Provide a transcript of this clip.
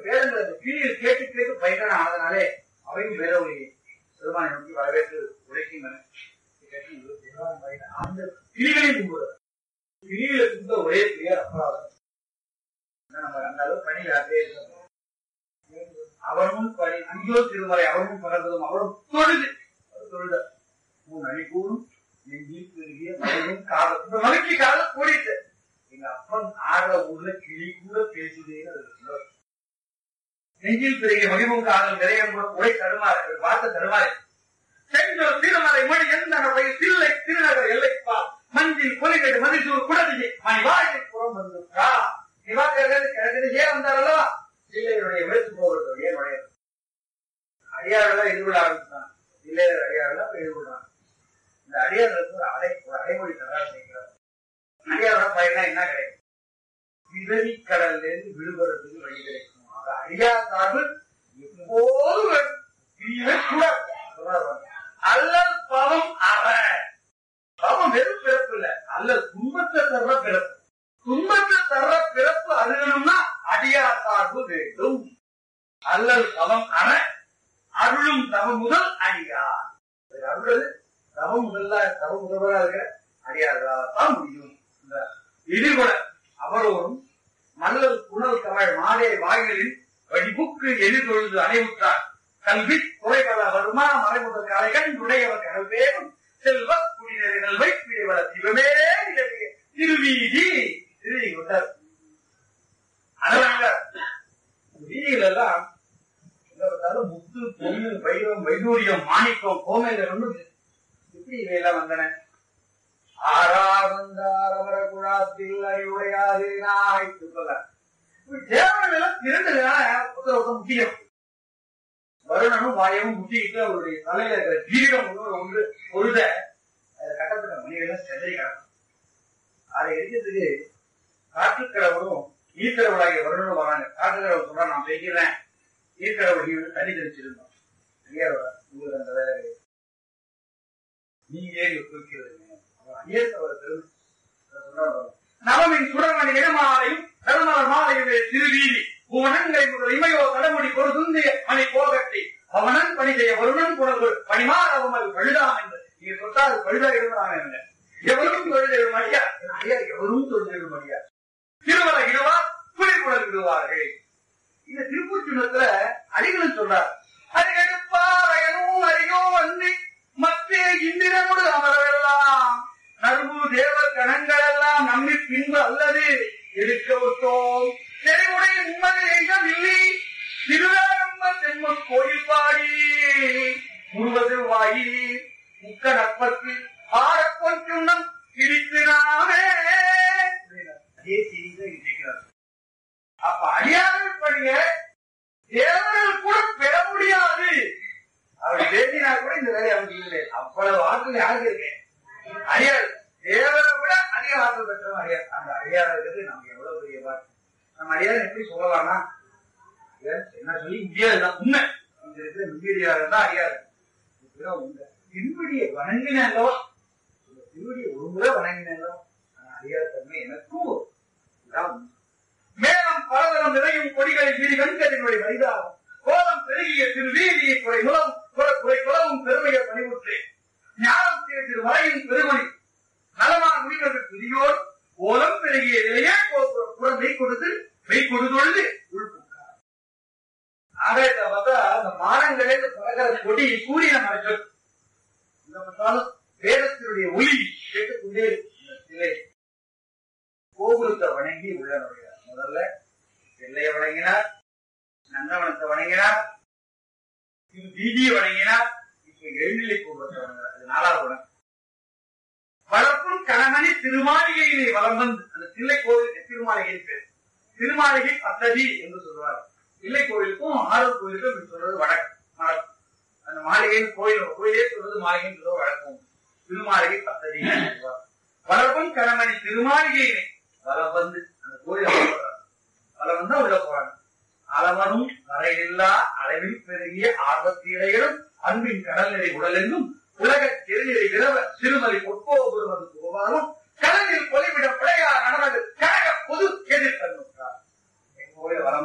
வேதங்களை அந்த கிளியில் கேட்டு கேட்டு பயங்கரம் ஆனதுனாலே அவையும் வேற ஒரு பெருமானை நோக்கி வரவேற்று உழைக்கின்றன அந்த கிளிகளையும் கும்பிடுறது கிளியில கும்பிட்ட ஒரே கிளியார் அபராதம் நம்ம அந்த அளவு பணி யாரே அவனும் பணி ஐயோ திருமறை அவனும் பகர்ந்ததும் அவரும் தொழுது அவர் தொழுத மூணு அணிக்கூடும் நெஞ்சில் பெருகிய மழையும் காதல் இந்த மலைக்கு காதல் கூடிட்டு எங்க அப்பன் ஆடுற ஊர்ல கிளி கூட பேசுதேன்னு அது சொல்லுவார். நெஞ்சில் பெருகிய மகிமும் காதல் விரையம் கூட உரை தருமாறு வார்த்தை தருமாறு செஞ்சோர் திருமலை மொழி எந்த வகையில் தில்லை திருநகர் எல்லைப்பா மஞ்சில் பொலிகடு மதிசூர் குடதியை மணிவாயில் புறம் வந்து நிவாக்கர்கள் கிழக்கிலேயே வந்தாரல்லோ தில்லையுடைய விழுத்து போகிறது ஏன் நுழையாது அடியாரெல்லாம் எதிர்கொள்ள ஆரம்பிச்சான் தில்லையர் அடியாரெல்லாம் இப்ப எதிர்கொள்றாங்க இந்த அடியார்களுக்கு ஒரு அடை ஒரு அடைமொழி தராது செய்கிறார் அடியாரோட பயனா என்ன கிடைக்கும் விதவி கடல்ல இருந்து விடுபடுறதுக்கு வழி கிடைக்கும் ஆக அடியார் சார்பு எப்போதும் வேண்டும். பிரியவே கூடாது. சொல்றாரு பாருங்க. அல்லல் பவம் அவ பவம் வெறும் பிறப்பு இல்ல அல்லல் துன்பத்தை தர்ற பிறப்பு துன்பத்தை தர்ற பிறப்பு அருகணும்னா அடியார் சார்பு வேண்டும் அல்லல் பவம் அவ அருளும் தவ முதல் அடியார் இது அருளது தவ முதல்ல தவ முதல்வரா இருக்கிற அடியார்களால் தான் முடியும் இந்த எதிர்கொல அவரோடும் மல்லல் புனல் கவள் மாடே வாயிலில் வழிபுக்கு எதிர்கொழுது அனைவுற்றார் கல்வி குறைவல வருமா மறைமுதல் கலைகள் உடையவர் கல்வேவும் செல்வ குடிநெறிகள் வைப்பிடைவள சிவமே நிலவிய திருவீதி திருவி கொண்டார் அதனால வீதிகள் எல்லாம் எங்க பார்த்தாலும் முத்து பொண்ணு வைரம் வைடூரியம் மாணிக்கம் கோமேல எப்படி இவையெல்லாம் வந்தன ஆறாவந்தார் அவர குழாத்தில் அறிவுடையாது நாய் சொல்றார் தேவர்கள் எல்லாம் திரண்டுனால ஒருத்தர் ஒருத்தர் முட்டியும் வருணனும் வாயமும் முட்டிக்கிட்டு அவருடைய தலையில இருக்கிற கீழம் ஒன்று ஒன்று பொழுத அதை கட்டப்பட்ட மணிகளும் செதறி கிடக்கும் அதை எடுக்கிறதுக்கு காற்றுக்கடவுளும் ஈர்க்கடவுளாகிய வருணனும் வராங்க காற்றுக்கடவுள் சொல்றா நான் செய்கிறேன் ஈர்க்கடவுள் நீ வந்து தண்ணி தெளிச்சிருந்தோம் ஐயாரோட உங்களுக்கு அந்த வேலை கிடையாது. நீங்க ஏன் குறிக்கிறது ஐயத்தவர் பெருமை அதை சொல்றாரு பாருங்க. நவமின் சுடர்மணி இடமாலையும் கருமலர் மாலையும் திருவீதி புவனங்களை முதல் இமையோ கடமுடி ஒரு துந்திய மணி போகட்டி அவனன் பணி செய்ய வருணன் புனல் பணிமாறவும் அது பழுதாம் என்று நீங்க சொத்தாது பழுதா இருந்தாங்க என்ன எவரும் தொழில் மடியா ஐயா எவரும் தொழில் மடியா திருமலை இடுவார் குளிர்குடல் விடுவார்கள் இந்த திருப்பூச்சுனத்துல அடிகளும் சொல்றார் அடிகெடுப்பாரையனும் அறியோ வந்து மற்ற இந்திரனோடு அமரவெல்லாம் நறுபு தேவர் கணங்கள் எல்லாம் நம்மி பின்பு அல்லது எடுக்க விட்டோம் நெறிமுறை உண்மது எங்கவில்லை திருவேரம்ப செம்மன் கோயில் பாடி முழுவது வாயி முக்க நற்பத்து ஆரப்பொன் சுண்ணம் பிரித்து நாமே அதே செய்தியை இருக்கிறார் அப்ப அடியார்கள் பணிய தேவர்கள் கூட பெற முடியாது அவர் பேசினா கூட இந்த வேலையை அவங்க இல்லை அவ்வளவு ஆற்றல் யாருக்கு இருக்கு அடியார் தேவரை விட அதிக ஆற்றல் பெற்றவன் அடியார் அந்த அடியார் இருக்கிறது நமக்கு எவ்வளவு பெரிய பாட்டு நம்ம அடியார் எப்படி சொல்லலாம்னா அடியார் என்ன சொல்லி முடியாதுதான் உண்மை இங்க இருக்கிற மிகுதியாக தான் அடியார் இதுதான் உண்மை திருவடியை வணங்கினாலோ திருவடியை ஒரு முறை வணங்கினாலோ ஆனா அடியார் தன்மை எனக்கும் இதுதான் உண்மை மேலும் பலதரம் நிறையும் கொடிகளில் விரி வெண்கதினுடைய வரிதாகும் கோலம் பெருகிய திரு வீதியை குறை முலம் குறை- குறை குலவும் பெருமையை பணிவுற்றேன் ஞானம் திரு திரு மலையின் பெருமணி நலமான முடிவர்கள் பெரியோர் ஓலம் பெருகிய நிலையே புறம் மெய் கொடுத்து மெய் கொடுத்தொழுது உள்புக்கார் ஆகாயத்தை பார்த்தா அந்த மானங்களே இந்த பறக்கிற கொடி சூரியனை மறைச்சல் இந்த பார்த்தாலும் வேதத்தினுடைய ஒளி கேட்டுக்கொண்டே இருக்கும் இந்த சிலை கோபுரத்தை வணங்கி உள்ள நுழைகிறார் முதல்ல வெள்ளைய வணங்கினார் நந்தவனத்தை வணங்கினார் இது வீதியை வணங்கினார் இப்ப எழுநிலை கோபுரத்தை வணங்குறார் அது நாலாவது வணக்கம் வளர்ப்பும் கணவனி திருமாளிகையினை வலம் வந்து அந்த தில்லை கோவிலுக்கு திருமாளிகை பேர் திருமாளிகை பத்ததி என்று சொல்வார் தில்லை கோவிலுக்கும் ஆரூர் கோவிலுக்கும் இப்படி சொல்றது வழக்கு வழக்கு அந்த மாளிகையின் கோயில் கோயிலே சொல்றது மாளிகைன்னு சொல்றது வழக்கம் திருமாளிகை பத்ததி சொல்வார் வளர்ப்பும் கணவனி திருமாளிகையினை வலம் வந்து அந்த கோயில் வலம் வந்தா உள்ள போறாங்க அளவனும் வரையில்லா அளவில் பெருகிய ஆர்வத்தீரைகளும் அன்பின் கடல் நிறை உடலெங்கும் உலக திருநிலை விரவ சிறுமலை பொற்போபுரமது போவாலும் கடலில் பொலிவிட பிழையார் நடனது கழக பொது எதிர்கண்ணுற்றார் எங்க கோயில் வரம்